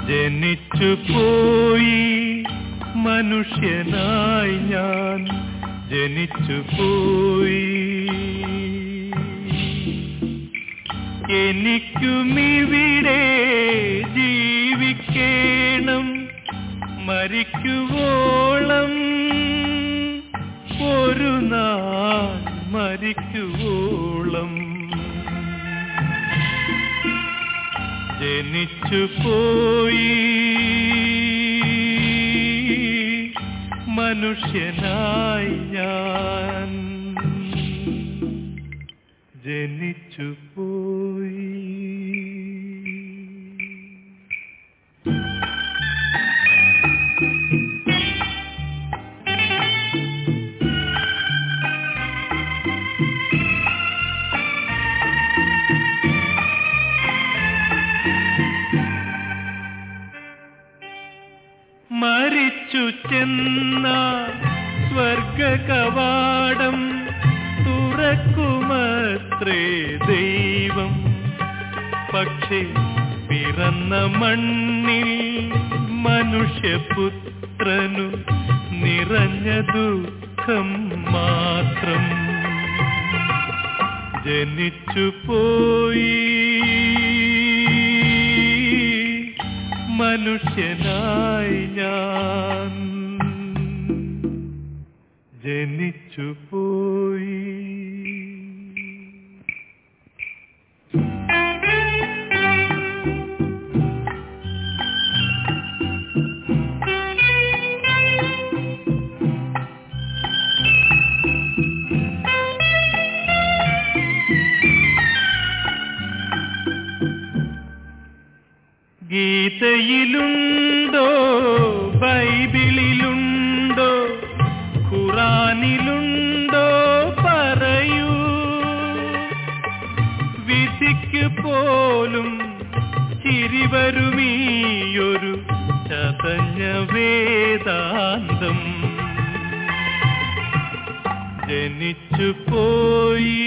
ജനിച്ചു പോയി മനുഷ്യനായി ഞാൻ ജനിച്ചു പോയി എനിക്കുമിവിടെ ജീവിക്കേണം മരിക്കുവോളം ഒരു നാൾ മരിക്കുവോളം ജനിച്ചു പോയി മനുഷ്യനായി ഞാൻ ജനിച്ചു പോയി മരിച്ചു ചെന്ന സ്വർഗകവാടം തുറക്കുമത്രേ ദൈവം പക്ഷേ പിറന്ന മണ്ണിൽ മനുഷ്യപുത്രനു നിറഞ്ഞ ദുഃഖം മാത്രം ജനിച്ചു പോയി മനുഷ്യനായി ഞാൻ ജനിച്ചു പോയി ഗീതയിലുണ്ടോ ബൈബിളിലുണ്ടോ ഖുറാനിലുണ്ടോ പറയൂ വിധിക്ക് പോലും ചിരിവരുമീയൊരു ചതഞ്ഞ വേദാന്തം ജനിച്ചു പോയി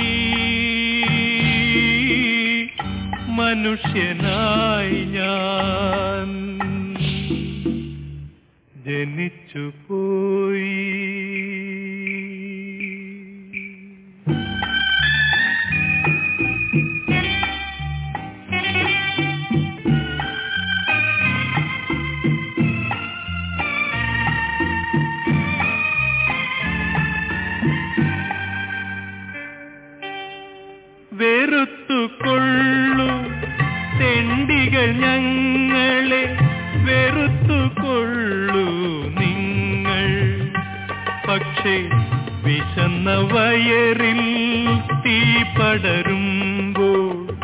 മനുഷ്യനായി ഞാൻ ജനിച്ചു പോയി വെറുത്തുകൊള്ളു തെണ്ടികൾ ഞങ്ങളെ വെറുത്തുകൊള്ളു നിങ്ങൾ പക്ഷേ വിശന്ന വയറിൽ തീ പടരുമ്പോൾ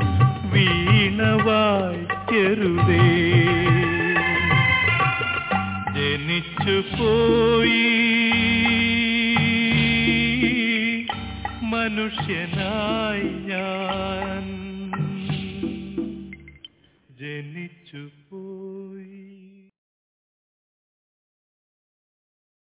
വീണവായ്ക്കരുതേ ജനിച്ചു പോയി മനുഷ്യനായി ഞാൻ ജനിച്ചു